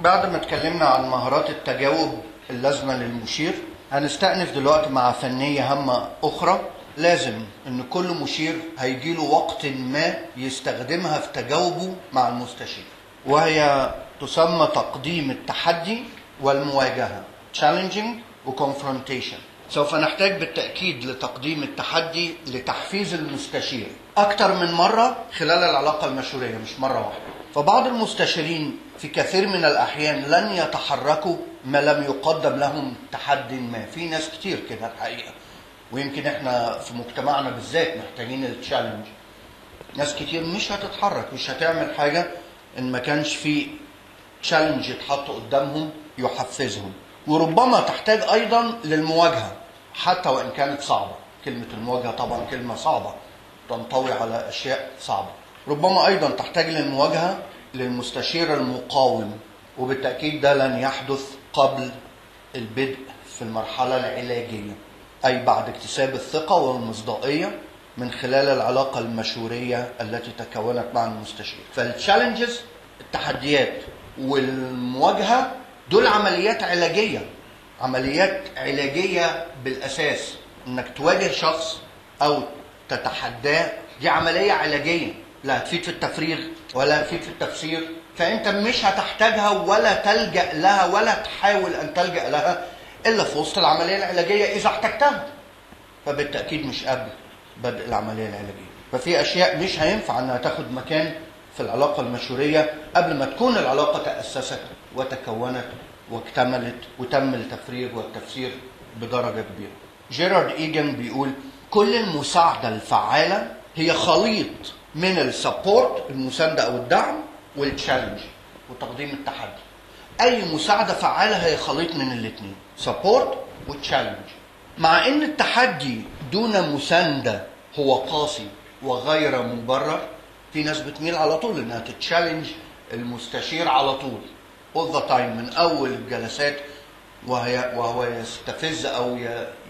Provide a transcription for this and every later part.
بعد ما اتكلمنا عن مهارات التجاوب اللازمة للمشير هنستأنف دلوقتي مع فنية هامة أخرى لازم إن كل مشير هيجيله وقت ما يستخدمها في تجاوبه مع المستشير وهي تسمى تقديم التحدي والمواجهة challenging و confrontation سوف نحتاج بالتأكيد لتقديم التحدي لتحفيز المستشير أكثر من مرة خلال العلاقة المشورية مش مرة واحدة فبعض المستشارين في كثير من الأحيان لن يتحركوا ما لم يقدم لهم تحدي ما في ناس كتير كده الحقيقة ويمكن احنا في مجتمعنا بالذات محتاجين التشالنج ناس كتير مش هتتحرك مش هتعمل حاجة ان ما كانش في تشالنج يتحط قدامهم يحفزهم وربما تحتاج ايضا للمواجهة حتى وان كانت صعبة كلمة المواجهة طبعا كلمة صعبة تنطوي على اشياء صعبة ربما ايضا تحتاج للمواجهة للمستشير المقاوم وبالتأكيد ده لن يحدث قبل البدء في المرحلة العلاجية أي بعد اكتساب الثقة والمصداقية من خلال العلاقة المشورية التي تكونت مع المستشير فالتشالنجز التحديات والمواجهة دول عمليات علاجية عمليات علاجية بالأساس إنك تواجه شخص أو تتحداه دي عملية علاجية لا هتفيد في التفريغ ولا هتفيد في التفسير فأنت مش هتحتاجها ولا تلجأ لها ولا تحاول أن تلجأ لها إلا في وسط العملية العلاجية إذا احتجتها فبالتأكيد مش قبل بدء العملية العلاجية ففي أشياء مش هينفع أنها تاخد مكان في العلاقة المشورية قبل ما تكون العلاقة تأسست وتكونت واكتملت وتم التفريغ والتفسير بدرجة كبيرة جيرارد إيجن بيقول كل المساعدة الفعالة هي خليط من السبورت المساندة أو الدعم والتشالنج وتقديم التحدي أي مساعدة فعالة هي خليط من الاثنين سبورت وتشالنج مع ان التحدي دون مساندة هو قاسي وغير مبرر في ناس بتميل على طول انها تتشالنج المستشير على طول all the time من اول الجلسات وهي وهو يستفز او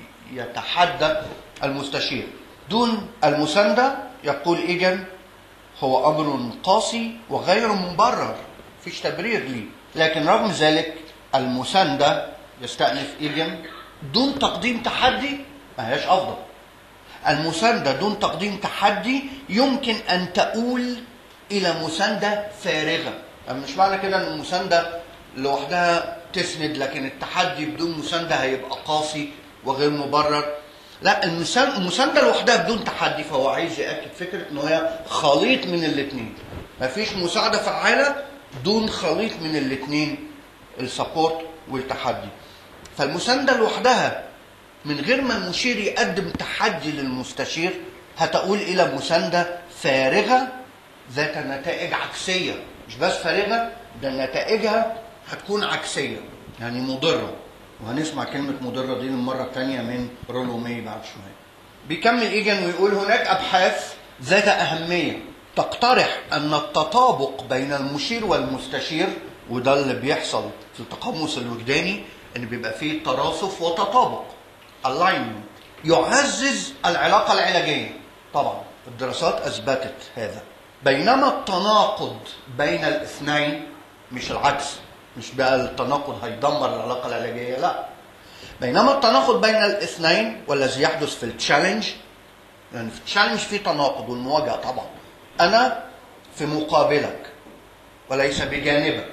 يتحدى المستشير دون المساندة يقول ايجن هو امر قاسي وغير مبرر فيش تبرير ليه لكن رغم ذلك المساندة يستأنف ايجن دون تقديم تحدي ما هياش افضل المساندة دون تقديم تحدي يمكن ان تؤول الى مساندة فارغة يعني مش معنى كده ان المساندة لوحدها تسند لكن التحدي بدون مساندة هيبقى قاسي وغير مبرر لا المساندة لوحدها بدون تحدي فهو عايز يأكد فكرة ان هي خليط من الاثنين مفيش مساعدة فعالة دون خليط من الاثنين السبورت والتحدي فالمساندة لوحدها من غير ما المشير يقدم تحدي للمستشير هتقول إلى مساندة فارغة ذات نتائج عكسية مش بس فارغة ده نتائجها هتكون عكسية يعني مضرة وهنسمع كلمة مضرة دي المرة الثانية من رولو مي بعد شوية بيكمل إيجن ويقول هناك أبحاث ذات أهمية تقترح أن التطابق بين المشير والمستشير وده اللي بيحصل في التقمص الوجداني ان بيبقى فيه تراصف وتطابق alignment يعزز العلاقه العلاجيه طبعا الدراسات اثبتت هذا بينما التناقض بين الاثنين مش العكس مش بقى التناقض هيدمر العلاقه العلاجيه لا بينما التناقض بين الاثنين والذي يحدث في التشالنج يعني في التشالنج في تناقض والمواجهه طبعا انا في مقابلك وليس بجانبك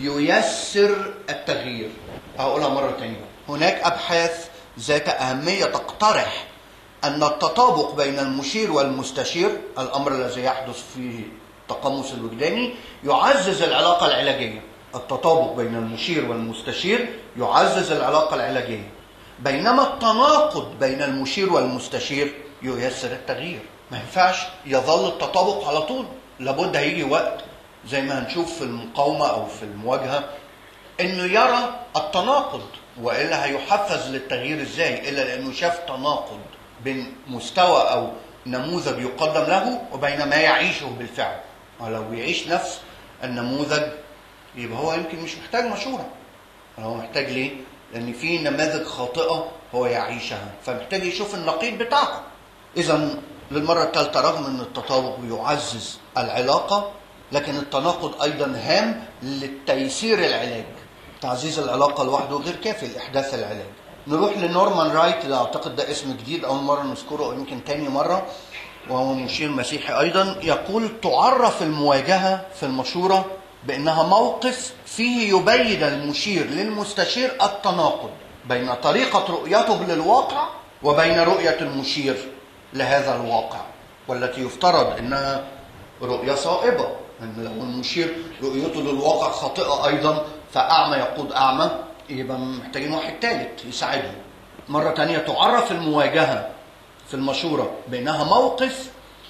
ييسر التغيير هقولها مرة تانية هناك أبحاث ذات أهمية تقترح أن التطابق بين المشير والمستشير الأمر الذي يحدث في التقمص الوجداني يعزز العلاقة العلاجية التطابق بين المشير والمستشير يعزز العلاقة العلاجية بينما التناقض بين المشير والمستشير ييسر التغيير ما ينفعش يظل التطابق على طول لابد هيجي وقت زي ما هنشوف في المقاومة أو في المواجهة انه يرى التناقض والا هيحفز للتغيير ازاي الا لانه شاف تناقض بين مستوى او نموذج يقدم له وبين ما يعيشه بالفعل ولو يعيش نفس النموذج يبقى هو يمكن مش محتاج مشوره هو محتاج ليه لان في نماذج خاطئه هو يعيشها فمحتاج يشوف النقيض بتاعها اذا للمره الثالثه رغم ان التطابق يعزز العلاقه لكن التناقض ايضا هام للتيسير العلاج تعزيز العلاقه لوحده غير كافي لاحداث العلاج نروح لنورمان رايت ده اعتقد ده اسم جديد اول مره نذكره او يمكن تاني مره وهو مشير مسيحي ايضا يقول تعرف المواجهه في المشوره بانها موقف فيه يبين المشير للمستشير التناقض بين طريقه رؤيته للواقع وبين رؤيه المشير لهذا الواقع والتي يفترض انها رؤيه صائبه ان لو المشير رؤيته للواقع خاطئه ايضا فاعمى يقود اعمى يبقى محتاجين واحد ثالث يساعدهم مره ثانيه تعرف المواجهه في المشورة بأنها موقف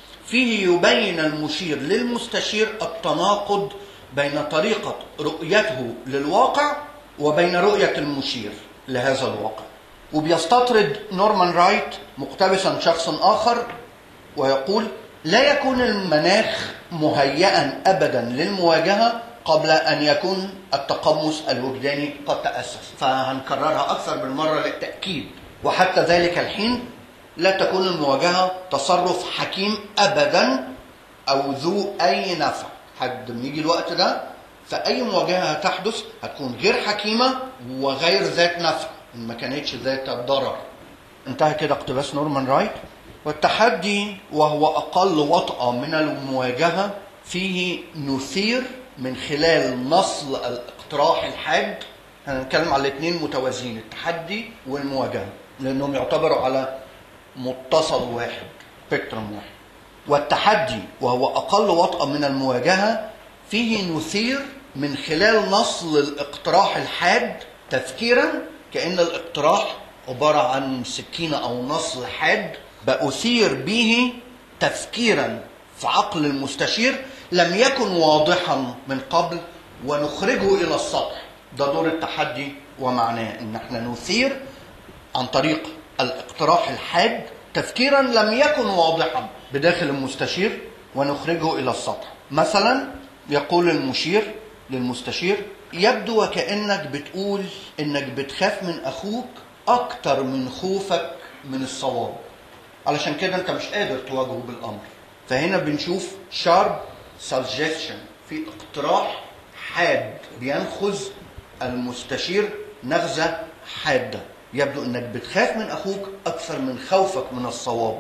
فيه يبين المشير للمستشير التناقض بين طريقة رؤيته للواقع وبين رؤية المشير لهذا الواقع وبيستطرد نورمان رايت مقتبسا شخصا آخر ويقول لا يكون المناخ مهيئا أبدا للمواجهة قبل أن يكون التقمص الوجداني قد تأسس فهنكررها أكثر من مرة للتأكيد وحتى ذلك الحين لا تكون المواجهة تصرف حكيم أبدا أو ذو أي نفع حد ما يجي الوقت ده فأي مواجهة هتحدث هتكون غير حكيمة وغير ذات نفع إن ما كانتش ذات ضرر انتهى كده اقتباس نورمان رايت والتحدي وهو أقل وطأة من المواجهة فيه نثير من خلال نصل الاقتراح الحاد هنتكلم على الاثنين متوازيين التحدي والمواجهة لأنهم يعتبروا على متصل واحد سبيكترم واحد والتحدي وهو أقل وطأة من المواجهة فيه نثير من خلال نصل الاقتراح الحاد تفكيرا كأن الاقتراح عبارة عن سكينة أو نصل حاد بأثير به تفكيرا في عقل المستشير لم يكن واضحا من قبل ونخرجه إلى السطح ده دور التحدي ومعناه ان احنا نثير عن طريق الاقتراح الحاد تفكيرا لم يكن واضحا بداخل المستشير ونخرجه الى السطح مثلا يقول المشير للمستشير يبدو وكانك بتقول انك بتخاف من اخوك اكتر من خوفك من الصواب علشان كده انت مش قادر تواجهه بالامر فهنا بنشوف شارب سجستشن في اقتراح حاد بينخذ المستشير نغزه حاده يبدو انك بتخاف من اخوك اكثر من خوفك من الصواب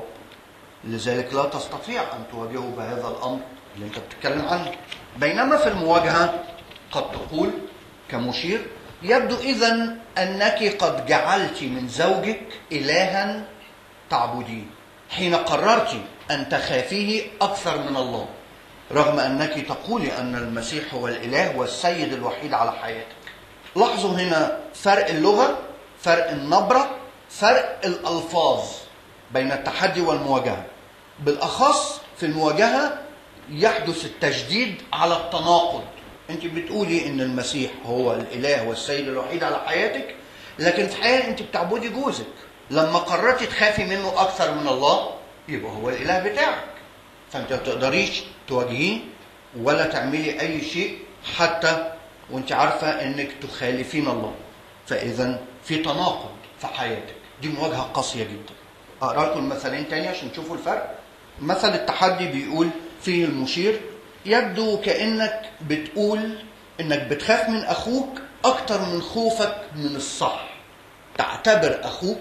لذلك لا تستطيع ان تواجهه بهذا الامر اللي انت بتتكلم عنه بينما في المواجهه قد تقول كمشير يبدو اذا انك قد جعلت من زوجك الها تعبديه حين قررت ان تخافيه اكثر من الله رغم انك تقولي ان المسيح هو الاله والسيد الوحيد على حياتك لاحظوا هنا فرق اللغه فرق النبرة فرق الألفاظ بين التحدي والمواجهة بالأخص في المواجهة يحدث التشديد على التناقض انت بتقولي ان المسيح هو الاله والسيد الوحيد على حياتك لكن في الحقيقه انت بتعبدي جوزك لما قررتي تخافي منه اكثر من الله يبقى هو الاله بتاعك فانت ما تقدريش تواجهيه ولا تعملي اي شيء حتى وانت عارفه انك تخالفين الله فاذا في تناقض في حياتك دي مواجهه قاسيه جدا اقرا لكم مثالين تاني عشان تشوفوا الفرق مثل التحدي بيقول فيه المشير يبدو كانك بتقول انك بتخاف من اخوك اكتر من خوفك من الصح تعتبر اخوك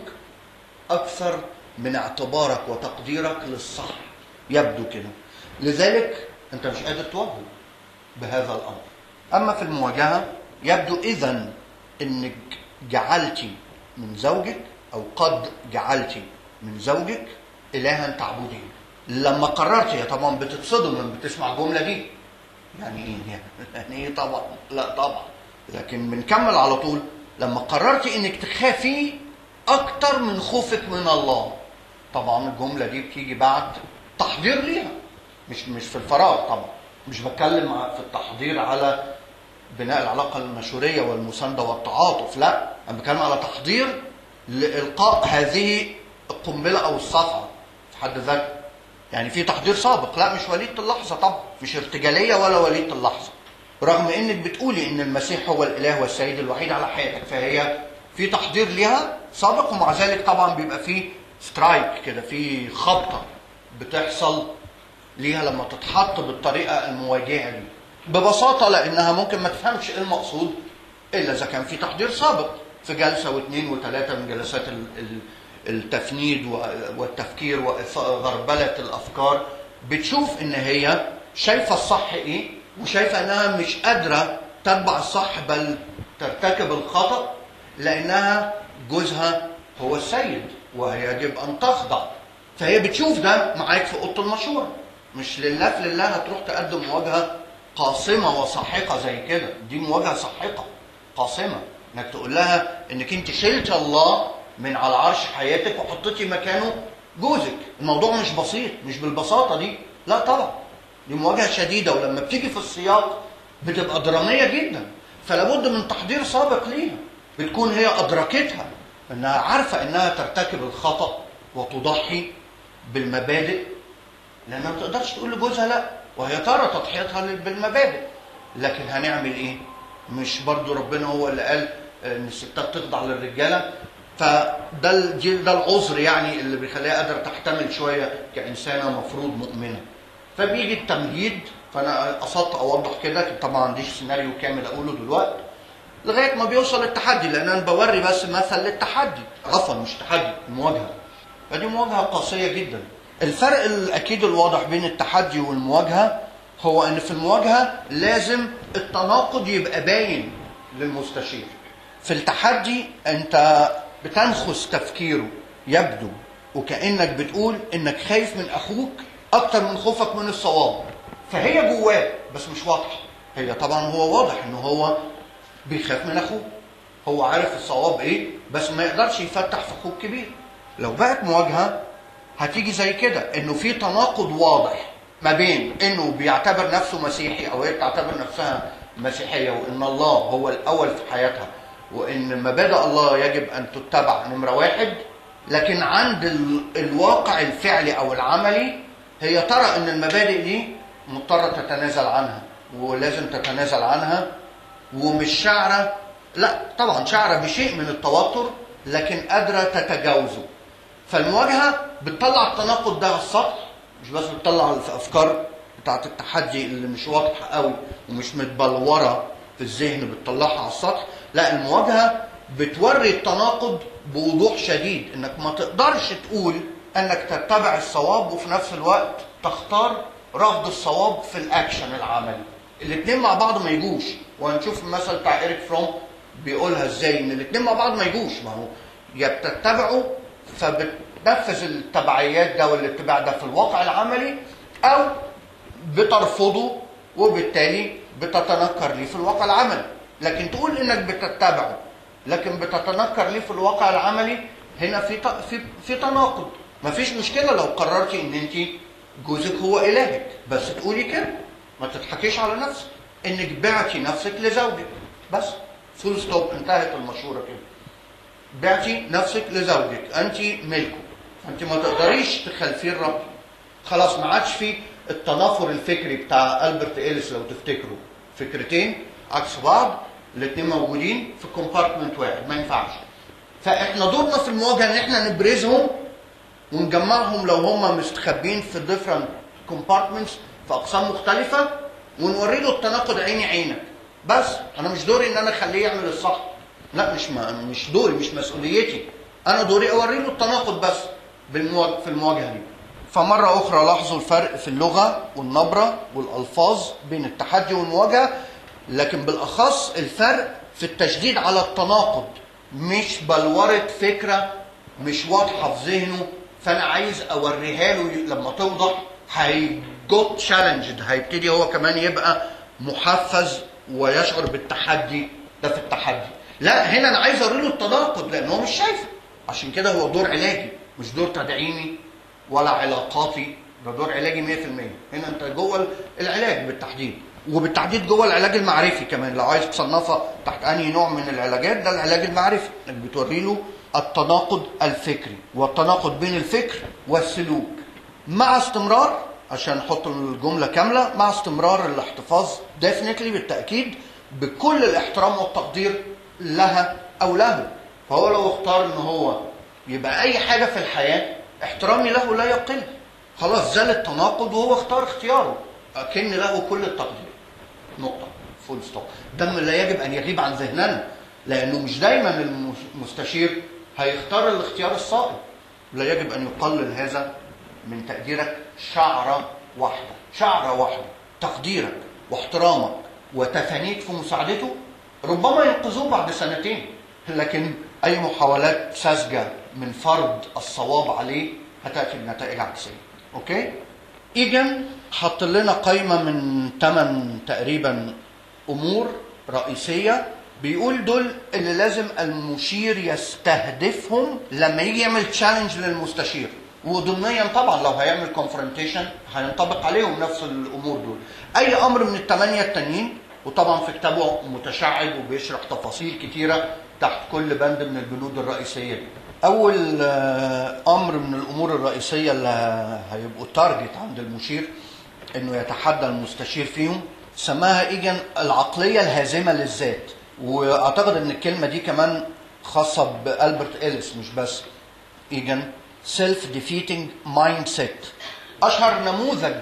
اكثر من اعتبارك وتقديرك للصح يبدو كده لذلك انت مش قادر تواجهه بهذا الامر اما في المواجهه يبدو اذا انك جعلت من زوجك او قد جعلت من زوجك الها تعبديه لما قررت هي طبعا بتتصدم لما بتسمع الجمله دي يعني ايه يعني ايه طبعا لا طبعا لكن بنكمل على طول لما قررت انك تخافي اكتر من خوفك من الله طبعا الجمله دي بتيجي بعد تحضير ليها مش مش في الفراغ طبعا مش بتكلم في التحضير على بناء العلاقه المشوريه والمسانده والتعاطف لا انا بتكلم على تحضير لالقاء هذه القنبله او الصفعه في حد ذاتها يعني في تحضير سابق لا مش وليده اللحظه طبعا مش ارتجاليه ولا وليده اللحظه رغم انك بتقولي ان المسيح هو الاله والسيد الوحيد على حياتك فهي في تحضير ليها سابق ومع ذلك طبعا بيبقى في سترايك كده في خبطه بتحصل ليها لما تتحط بالطريقه المواجهه دي ببساطه لانها ممكن ما تفهمش ايه المقصود الا اذا كان في تحضير سابق في جلسه واثنين وثلاثه من جلسات ال- ال- التفنيد و- والتفكير وغربله الافكار بتشوف ان هي شايفه الصح ايه وشايفه انها مش قادره تتبع الصح بل ترتكب الخطا لانها جوزها هو السيد وهي يجب ان تخضع فهي بتشوف ده معاك في اوضه المشوره مش لله في لله هتروح تقدم مواجهه قاصمه وساحقه زي كده دي مواجهه ساحقه قاصمه انك تقول لها انك انت شلت الله من على عرش حياتك وحطيتي مكانه جوزك الموضوع مش بسيط مش بالبساطه دي لا طبعا دي مواجهه شديده ولما بتيجي في السياق بتبقى دراميه جدا فلا بد من تحضير سابق ليها بتكون هي ادركتها انها عارفه انها ترتكب الخطا وتضحي بالمبادئ لانها ما تقدرش تقول لجوزها لا وهي ترى تضحيتها لل- بالمبادئ لكن هنعمل ايه مش برضو ربنا هو اللي قال ان الستات تخضع للرجاله فده ال- دي- ده العذر يعني اللي بيخليها قادره تحتمل شويه كانسانه مفروض مؤمنه فبيجي التمهيد فانا قصدت اوضح كده طبعا ما عنديش سيناريو كامل اقوله دلوقتي لغايه ما بيوصل التحدي لان انا بوري بس مثل للتحدي عفوا مش تحدي المواجهه فدي مواجهه قاسيه جدا الفرق الاكيد الواضح بين التحدي والمواجهه هو ان في المواجهه لازم التناقض يبقى باين للمستشير في التحدي انت بتنخس تفكيره يبدو وكانك بتقول انك خايف من اخوك اكتر من خوفك من الصواب فهي جواه بس مش واضحه هي طبعا هو واضح ان هو بيخاف من اخوه هو عارف الصواب ايه بس ما يقدرش يفتح في اخوه الكبير لو بقت مواجهه هتيجي زي كده انه في تناقض واضح ما بين انه بيعتبر نفسه مسيحي او هي بتعتبر نفسها مسيحيه وان الله هو الاول في حياتها وان مبادئ الله يجب ان تتبع نمره واحد لكن عند ال- الواقع الفعلي او العملي هي ترى ان المبادئ دي مضطره تتنازل عنها ولازم تتنازل عنها ومش شعره لا طبعا شعره بشيء من التوتر لكن قادره تتجاوزه فالمواجهه بتطلع التناقض ده على السطح مش بس بتطلع الافكار بتاعت التحدي اللي مش واضحه قوي ومش متبلوره في الذهن بتطلعها على السطح لا المواجهه بتوري التناقض بوضوح شديد انك ما تقدرش تقول انك تتبع الصواب وفي نفس الوقت تختار رفض الصواب في الاكشن العملي الاثنين مع بعض ما يجوش وهنشوف المثل بتاع ايريك فروم بيقولها ازاي ان الاثنين مع بعض ما يجوش ما هو يا بتتبعه فبتنفذ التبعيات ده والاتباع ده في الواقع العملي او بترفضه وبالتالي بتتنكر ليه في الواقع العملي لكن تقول انك بتتبعه لكن بتتنكر ليه في الواقع العملي هنا في ت- في في تناقض مفيش مشكله لو قررتي ان انت جوزك هو الهك بس تقولي كده ما تضحكيش على نفسك انك بعتي نفسك لزوجك بس فول ستوب انتهت المشوره كده بعتي نفسك لزوجك انت ملكه انت ما تقدريش تخلفيه الرب خلاص ما عادش في التنافر الفكري بتاع البرت ايليس لو تفتكروا فكرتين عكس بعض الاثنين موجودين في كومبارتمنت واحد ما ينفعش فاحنا دورنا في المواجهه ان احنا نبرزهم ونجمعهم لو هم مستخبين في ديفرنت كومبارتمنتس في اقسام مختلفه ونوري له التناقض عيني عينك بس انا مش دوري ان انا اخليه يعمل الصح لا مش ما مش دوري مش مسؤوليتي انا دوري اوري له التناقض بس بالمواجهة في المواجهه دي فمره اخرى لاحظوا الفرق في اللغه والنبره والالفاظ بين التحدي والمواجهه لكن بالاخص الفرق في التشديد على التناقض مش بلوره فكره مش واضحه في ذهنه فانا عايز اوريها له لما توضح هيجوت تشالنجد هيبتدي هو كمان يبقى محفز ويشعر بالتحدي ده في التحدي لا هنا انا عايز اوري له التناقض لان هو مش شايفه عشان كده هو دور علاجي مش دور تدعيمي ولا علاقاتي ده دور علاجي 100% هنا انت جوه العلاج بالتحديد وبالتحديد جوه العلاج المعرفي كمان لو عايز تصنفها تحت انهي نوع من العلاجات ده العلاج المعرفي انك بتوري له التناقض الفكري والتناقض بين الفكر والسلوك مع استمرار عشان نحط الجمله كامله مع استمرار الاحتفاظ ديفنتلي بالتاكيد بكل الاحترام والتقدير لها او له فهو لو اختار ان هو يبقى اي حاجه في الحياه احترامي له لا يقل خلاص زال التناقض وهو اختار اختياره أكن له كل التقدير نقطة فول ستوب ده لا يجب أن يغيب عن ذهننا لأنه مش دايما المستشير هيختار الاختيار الصائب لا يجب أن يقلل هذا من تقديرك شعرة واحدة شعرة واحدة تقديرك واحترامك وتفانيك في مساعدته ربما ينقذوه بعد سنتين لكن أي محاولات ساذجة من فرض الصواب عليه هتأتي بنتائج عكسية أوكي؟ إيجن حط لنا قائمة من ثمان تقريبا أمور رئيسية بيقول دول اللي لازم المشير يستهدفهم لما يجي يعمل تشالنج للمستشير وضمنيا طبعا لو هيعمل كونفرونتيشن هينطبق عليهم نفس الامور دول اي امر من الثمانيه التانيين وطبعا في كتابه متشعب وبيشرح تفاصيل كتيره تحت كل بند من البنود الرئيسيه دي اول امر من الامور الرئيسيه اللي هيبقوا تارجت عند المشير انه يتحدى المستشير فيهم سماها ايجن العقليه الهازمه للذات واعتقد ان الكلمه دي كمان خاصه بالبرت اليس مش بس ايجن سيلف ديفيتنج مايند سيت اشهر نموذج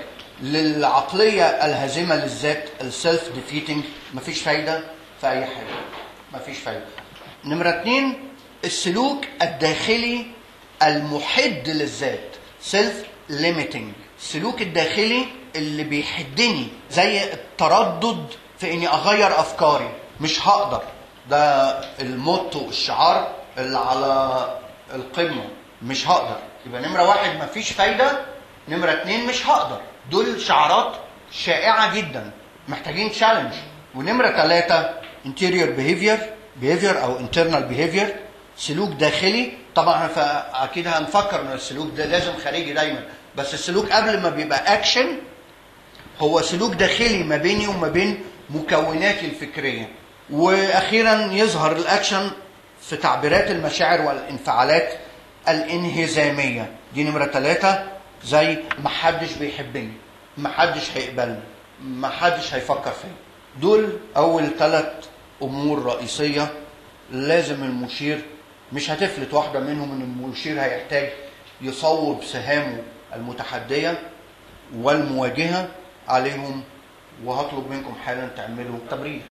للعقليه الهازمه للذات السيلف ديفيتنج مفيش فايده في اي حاجه مفيش فايده نمره اتنين السلوك الداخلي المحد للذات سيلف ليميتنج السلوك الداخلي اللي بيحدني زي التردد في اني اغير افكاري مش هقدر ده الموتو الشعار اللي على القمه مش هقدر يبقى نمره واحد مفيش فايده نمره اتنين مش هقدر دول شعارات شائعه جدا محتاجين تشالنج ونمره ثلاثه interior behavior behavior او internal behavior سلوك داخلي طبعا فاكيد هنفكر ان السلوك ده لازم خارجي دايما بس السلوك قبل ما بيبقى اكشن هو سلوك داخلي ما بيني وما بين مكوناتي الفكريه واخيرا يظهر الاكشن في تعبيرات المشاعر والانفعالات الانهزاميه دي نمره ثلاثة زي ما حدش بيحبني ما حدش هيقبلني ما حدش هيفكر فيا دول اول ثلاث امور رئيسيه لازم المشير مش هتفلت واحده منهم ان المشير هيحتاج يصوب سهامه المتحديه والمواجهه عليهم وهطلب منكم حالا تعملوا تبرير